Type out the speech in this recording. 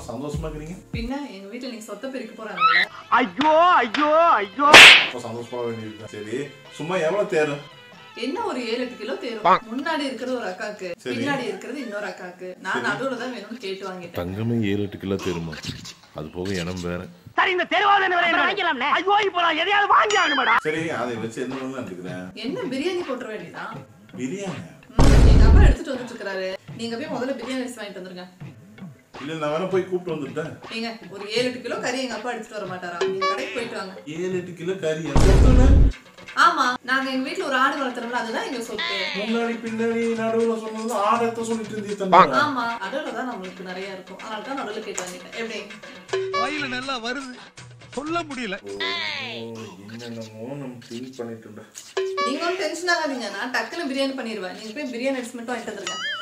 சந்தோஷமா இருக்கிறீங்க பின்ன எங்க வீட்டுல நீங்க சொத்தை பிரிக்க போறாங்கல்ல ஐயோ ஐயோ ஐயோ அப்ப சந்தோஷமா வேண்டியிருக்கேன் சரி சும்மா எவ்வளவு தேரும் என்ன ஒரு ஏழு எட்டு கிலோ தேரும் முன்னாடி இருக்கிறது ஒரு அக்காக்கு சரி. பின்னாடி இருக்கிறது இன்னொரு அக்காக்கு நான் நடுவுல தான் வேணும்னு கேட்டு வாங்கிட்டேன் தங்கமே ஏழு எட்டு கிலோ தேருமா அது போக இனம் வேற சரி இந்த தெருவாத வாங்கிக்கலாம்ல ஐயோ இப்போ நான் எதையாவது வாங்கி ஆகணுமாடா சரி அதை வச்சு என்ன பண்ணலாம் இருக்கிறேன் என்ன பிரியாணி போட்டுற வேண்டியதான் பிரியாணி ம், எங்க அப்பா எடுத்துட்டு வந்துட்டு இருக்காரு நீங்க போய் முதல்ல பிரியாணி ரைஸ் வாங்கிட்டு வந்துருங்க இல்ல நான் வேணா போய் கூப்பிட்டு வந்துட்டேன் நீங்க ஒரு ஏழு எட்டு கிலோ கறி எங்க அப்பா எடுத்துட்டு வர மாட்டாரா நீங்க கடைக்கு போயிட்டு வாங்க ஏழு எட்டு கிலோ கறி என் சொத்துன்னு ஆமா நாங்க எங்க வீட்ல ஒரு ஆடு வளர்த்துறோம்ல அதுதான் எங்க சொத்து முன்னாடி பின்னாடி நடுவுல சொன்னது ஆடத்தை சொல்லிட்டு இருந்தீங்க தம்பி ஆமா நடுவுல தான் நம்மளுக்கு நிறைய இருக்கும் அதனால தான் நடுவுல கேட்டு வாங்கிட்டேன் எப்படி வாயில நல்லா வருது சொல்ல முடியல என்னென்னமோ நம்ம திங்க் பண்ணிட்டு இருந்தோம் நீங்க ஒன்றும் டென்ஷன் ஆகாதீங்க நான் டக்குன்னு பிரியாணி பண்ணிடுவேன் நீங்க போய் பிரியாணி ரைஸ் மட்டும் வாங்கிட்டு வந்துருங்க